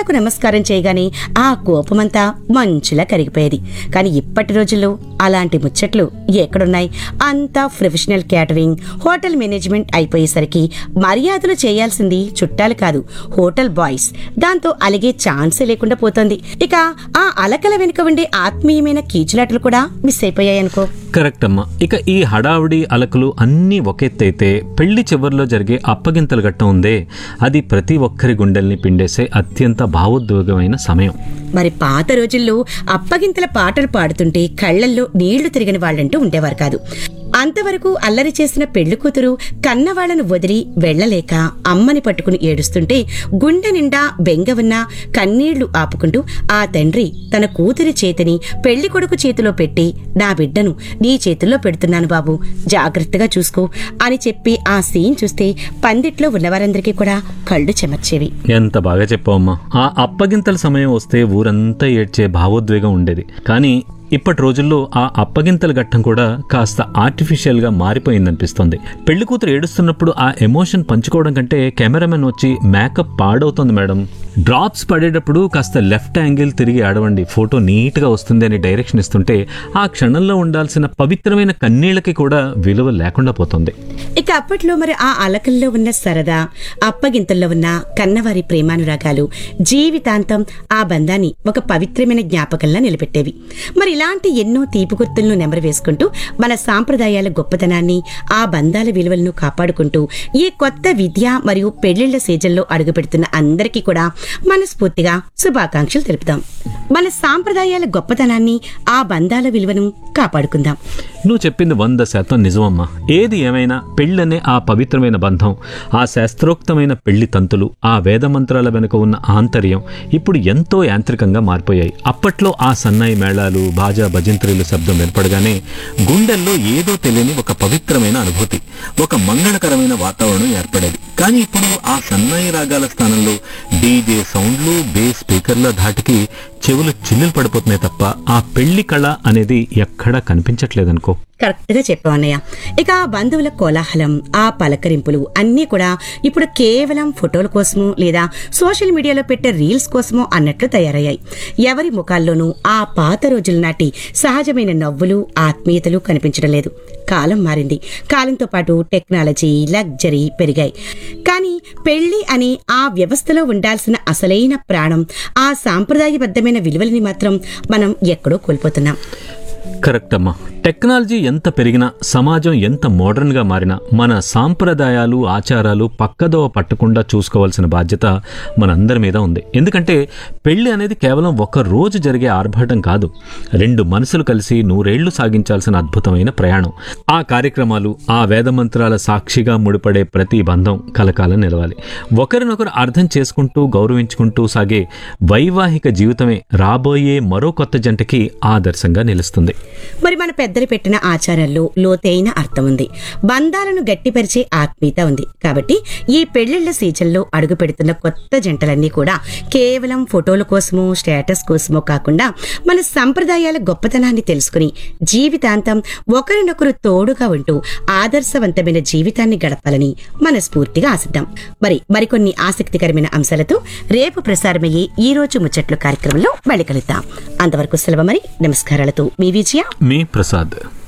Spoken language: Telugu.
కాళ్లకు నమస్కారం చేయగానే ఆ కోపమంతా మంచులా కరిగిపోయేది కానీ ఇప్పటి రోజుల్లో అలాంటి ముచ్చట్లు ఎక్కడున్నాయి అంతా ప్రొఫెషనల్ క్యాటరింగ్ హోటల్ మేనేజ్మెంట్ అయిపోయేసరికి మర్యాదలు చేయాల్సింది చుట్టాలు కాదు హోటల్ బాయ్స్ దాంతో అలిగే ఛాన్సే లేకుండా పోతోంది ఇక ఆ అలకల వెనుక ఉండే ఆత్మీయమైన కీచులాటలు కూడా మిస్ అయిపోయాయనుకో కరెక్ట్ అమ్మా ఇక ఈ హడావుడి అలకలు అన్నీ ఒకెత్తైతే పెళ్లి చివరిలో జరిగే అప్పగింతల ఘట్టం ఉందే అది ప్రతి ఒక్కరి గుండెల్ని పిండేసే అత్యంత భావోద్వేగమైన సమయం మరి పాత రోజుల్లో అప్పగింతల పాటలు పాడుతుంటే కళ్ళల్లో నీళ్లు తిరిగిన వాళ్ళంటూ ఉండేవారు కాదు అంతవరకు అల్లరి చేసిన పెళ్లి కూతురు కన్నవాళ్లను వదిలి వెళ్లలేక అమ్మని పట్టుకుని ఏడుస్తుంటే గుండె నిండా బెంగ ఉన్న కన్నీళ్లు ఆపుకుంటూ ఆ తండ్రి తన కూతురి చేతిని పెళ్లి కొడుకు చేతిలో పెట్టి నా బిడ్డను నీ చేతుల్లో పెడుతున్నాను బాబు జాగ్రత్తగా చూసుకో అని చెప్పి ఆ సీన్ చూస్తే పందిట్లో ఉన్నవారందరికీ కూడా కళ్ళు చెమర్చేవి ఎంత బాగా చెప్పావమ్మా ఆ అప్పగింతల సమయం వస్తే ఊరంతా ఏడ్చే భావోద్వేగం ఉండేది కానీ ఇప్పటి రోజుల్లో ఆ అప్పగింతల ఘట్టం కూడా కాస్త ఆర్టిఫిషియల్ గా మారిపోయిందనిపిస్తోంది పెళ్లి కూతురు ఏడుస్తున్నప్పుడు ఆ ఎమోషన్ పంచుకోవడం కంటే కెమెరామెన్ వచ్చి మేకప్ పాడవుతోంది మేడం డ్రాప్స్ పడేటప్పుడు కాస్త లెఫ్ట్ యాంగిల్ తిరిగి ఆడవండి ఫోటో నీట్ గా వస్తుంది అని డైరెక్షన్ ఇస్తుంటే ఆ క్షణంలో ఉండాల్సిన పవిత్రమైన కన్నీళ్లకి కూడా విలువ లేకుండా పోతుంది ఇక అప్పట్లో మరి ఆ అలకల్లో ఉన్న సరదా అప్పగింతల్లో ఉన్న కన్నవారి ప్రేమానురాగాలు జీవితాంతం ఆ బంధాన్ని ఒక పవిత్రమైన జ్ఞాపకంలా నిలబెట్టేవి మరి ఇలాంటి ఎన్నో తీపి గుర్తులను నెమరు వేసుకుంటూ మన సాంప్రదాయాల గొప్పతనాన్ని ఆ బంధాల విలువలను కాపాడుకుంటూ ఈ కొత్త విద్య మరియు పెళ్లిళ్ల సీజన్లో అడుగుపెడుతున్న అందరికీ కూడా మనస్ఫూర్తిగా శుభాకాంక్షలు తెలుపుదాం మన సాంప్రదాయాల గొప్పతనాన్ని ఆ బంధాల విలువను కాపాడుకుందాం నువ్వు చెప్పింది వంద శాతం నిజమమ్మా ఏది ఏమైనా పెళ్ళనే ఆ పవిత్రమైన బంధం ఆ శాస్త్రోక్తమైన పెళ్లి తంతులు ఆ వేద మంత్రాల వెనుక ఉన్న ఆంతర్యం ఇప్పుడు ఎంతో యాంత్రికంగా మారిపోయాయి అప్పట్లో ఆ సన్నాయి మేళాలు బాజా భజంత్రీలు శబ్దం వినపడగానే గుండెల్లో ఏదో తెలియని ఒక పవిత్రమైన అనుభూతి ఒక మంగళకరమైన వాతావరణం ఏర్పడేది కానీ ఇప్పుడు ఆ సన్నాయి రాగాల స్థానంలో డీజే సౌండ్లు బేస్ స్పీకర్ల ధాటికి చెవులు చిల్లులు పడిపోతున్నాయి తప్ప ఆ పెళ్లి కళ అనేది ఎక్కడా కనిపించట్లేదనుకో కరెక్ట్ గా చెప్పావు అన్నయ్య ఇక ఆ బంధువుల కోలాహలం ఆ పలకరింపులు అన్నీ కూడా ఇప్పుడు కేవలం ఫోటోల కోసమో లేదా సోషల్ మీడియాలో పెట్టే రీల్స్ కోసమో అన్నట్లు తయారయ్యాయి ఎవరి ముఖాల్లోనూ ఆ పాత రోజుల నాటి సహజమైన నవ్వులు ఆత్మీయతలు కనిపించడం లేదు కాలం మారింది కాలంతో పాటు టెక్నాలజీ లగ్జరీ పెరిగాయి కానీ పెళ్లి అనే ఆ వ్యవస్థలో ఉండాల్సిన అసలైన ప్రాణం ఆ సాంప్రదాయబద్ధమైన విలువలని మాత్రం మనం ఎక్కడో కోల్పోతున్నాం కరెక్ట్ అమ్మా టెక్నాలజీ ఎంత పెరిగినా సమాజం ఎంత మోడర్న్ గా మారినా మన సాంప్రదాయాలు ఆచారాలు పక్కదోవ పట్టకుండా చూసుకోవాల్సిన బాధ్యత మనందరి మీద ఉంది ఎందుకంటే పెళ్లి అనేది కేవలం ఒక రోజు జరిగే ఆర్భాటం కాదు రెండు మనసులు కలిసి నూరేళ్లు సాగించాల్సిన అద్భుతమైన ప్రయాణం ఆ కార్యక్రమాలు ఆ వేదమంత్రాల సాక్షిగా ముడిపడే ప్రతి బంధం కలకాలం నిలవాలి ఒకరినొకరు అర్థం చేసుకుంటూ గౌరవించుకుంటూ సాగే వైవాహిక జీవితమే రాబోయే మరో కొత్త జంటకి ఆదర్శంగా నిలుస్తుంది మరి మన పెద్దలు పెట్టిన ఆచారాల్లో లోతైన అర్థం ఉంది బంధాలను గట్టిపరిచే ఆత్మీయత ఉంది కాబట్టి ఈ పెళ్లిళ్ల సీజన్లో అడుగు పెడుతున్న కొత్త జంటలన్నీ కూడా కేవలం ఫోటోల కోసమో స్టేటస్ కోసమో కాకుండా మన సంప్రదాయాల గొప్పతనాన్ని తెలుసుకుని జీవితాంతం ఒకరినొకరు తోడుగా ఉంటూ ఆదర్శవంతమైన జీవితాన్ని గడపాలని మనస్ఫూర్తిగా ఆశిద్దాం మరి మరికొన్ని ఆసక్తికరమైన అంశాలతో రేపు ప్రసారమయ్యే ఈ రోజు ముచ్చట్లు కార్యక్రమంలో మళ్ళీ కలుద్దాం అంతవరకు సెలవు మరి నమస్కారాలతో మీ విజయ మీ ప్రసాద్